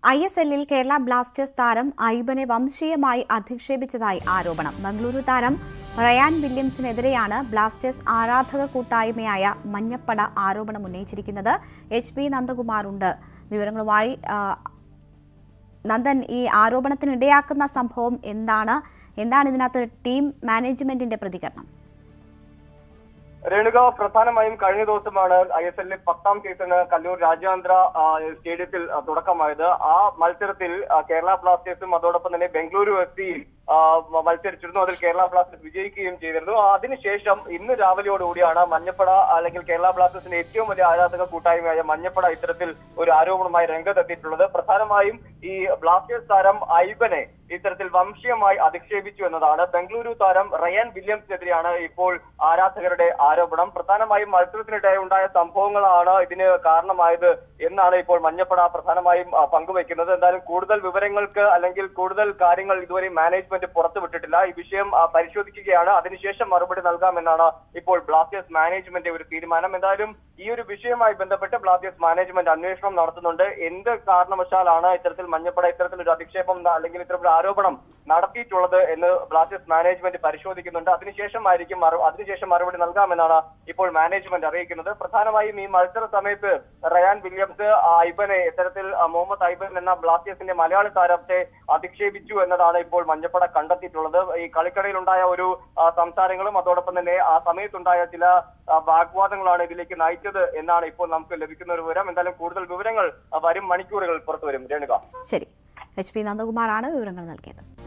I S എല്ലിൽ Kerala Blasters താരം ഐബനെ വംശീയമായി അധിക്ഷേപിച്ചതായി ആരോപണം ബംഗളൂരു താരം റയാൻ വില്യംസിനെതിരെയാണ് ബ്ലാസ്റ്റേഴ്സ് ആരാധക കൂട്ടായ്മയായ മഞ്ഞപ്പട ആരോപണം ഉന്നയിച്ചിരിക്കുന്നത് എച്ച് പി നന്ദകുമാറുണ്ട് വിവരങ്ങളുമായി ആ, നന്ദൻ ഈ ആരോപണത്തിനിടയാക്കുന്ന സംഭവം എന്താണ് എന്താണ് ഇതിനകത്ത് ടീം മാനേജ്മെന്റിന്റെ പ്രതികരണം രേണുക പ്രധാനമായും കഴിഞ്ഞ ദിവസമാണ് ഐ എസ് എല്ലിലെ പത്താം സീസണ് കല്ലൂർ രാജ്യാന്തര ആ, സ്റ്റേഡിയത്തിൽ ആ, തുടക്കമായത് ആ മത്സരത്തിൽ ആ, കേരള ബ്ലാസ്റ്റേഴ്സും അതോടൊപ്പം തന്നെ ബംഗളൂരു എഫ് സി മത്സരിച്ചിരുന്നു അതിൽ കേരള ബ്ലാസ്റ്റേഴ്സ് വിജയിക്കുകയും ചെയ്തിരുന്നു അതിനുശേഷം ഇന്ന് രാവിലെയോടുകൂടിയാണ് മഞ്ഞപ്പട അല്ലെങ്കിൽ കേരള ബ്ലാസ്റ്റേഴ്സിന്റെ ഏറ്റവും വലിയ ആരാധക കൂട്ടായ്മയായ മഞ്ഞപ്പട ഇത്തരത്തിൽ ഒരു ആരോപണവുമായി രംഗത്തെത്തിയിട്ടുള്ളത് പ്രധാനമായും ഈ ബ്ലാസ്റ്റേഴ്സ് താരം ഐബനെ ഇത്തരത്തിൽ വംശീയമായി അധിക്ഷേപിച്ചു എന്നതാണ് ബംഗളൂരു താരം റയൻ വില്യംസിനെതിരെയാണ് ഇപ്പോൾ ആരാധകരുടെ ആരോപണം പ്രധാനമായും മത്സരത്തിനിടെ ഉണ്ടായ സംഭവങ്ങളാണ് ഇതിന് കാരണമായത് എന്നാണ് ഇപ്പോൾ മഞ്ഞപ്പട പ്രധാനമായും ആ, പങ്കുവയ്ക്കുന്നത് എന്തായാലും കൂടുതൽ വിവരങ്ങൾക്ക് അല്ലെങ്കിൽ കൂടുതൽ കാര്യങ്ങൾ ഇതുവരെ മാനേജ്മെന്റ് പുറത്തുവിട്ടിട്ടില്ല ഈ വിഷയം ആ, പരിശോധിക്കുകയാണ് അതിനുശേഷം മറുപടി നൽകാമെന്നാണ് ഇപ്പോൾ ബ്ലാസ്റ്റേഴ്സ് മാനേജ്മെന്റ് ഒരു തീരുമാനം എന്തായാലും ഈ ഒരു വിഷയവുമായി ബന്ധപ്പെട്ട് ബ്ലാസ്റ്റേഴ്സ് മാനേജ്മെന്റ് അന്വേഷണം നടത്തുന്നുണ്ട് എന്ത് കാരണവശാലാണ് ഇത്തരത്തിൽ മഞ്ഞപ്പട ഇത്തരത്തിലൊരു അധിക്ഷേപം ന- അല്ലെങ്കിൽ ഇത്തരത്തിലൊരു ആരോപണം നടത്തിയിട്ടുള്ളത് എന്ന് ബ്ലാസ്റ്റേഴ്സ് മാനേജ്മെന്റ് പരിശോധിക്കുന്നുണ്ട് അതിനുശേഷമായിരിക്കും മറു- അതിനുശേഷം മറുപടി നൽകാമെന്നാണ് ഇപ്പോൾ മാനേജ്മെന്റ് അറിയിക്കുന്നത് പ്രധാനമായും ഈ മത്സര സമയത്ത് റയാൻ വില്യംസ് ആ, ഐബനെ ഇത്തരത്തിൽ ആ, മുഹമ്മദ് ഐബൻ എന്ന ബ്ലാസ്റ്റേഴ്സിന്റെ മലയാളി താരത്തെ അധിക്ഷേപിച്ചു എന്നതാണ് ഇപ്പോൾ മഞ്ഞപ്പട കണ്ടെത്തിയിട്ടുള്ളത് ഈ കളിക്കടയിലുണ്ടായ ഒരു ആ, സംസാരങ്ങളും അതോടൊപ്പം തന്നെ ആ സമയത്തുണ്ടായ ചില ആ, വാഗ്വാദങ്ങളാണ് ഇതിലേക്ക് നയിച്ചത് എന്നാണ് ഇപ്പോൾ നമുക്ക് ലഭിക്കുന്ന ഒരു വിവരം എന്തായാലും കൂടുതൽ വിവരങ്ങൾ ആ, വരും മണിക്കൂറുകൾ പുറത്തുവരും രേണുക ശരി എച്ച് പി നന്ദകുമാറാണ് വിവരങ്ങൾ നൽകിയത്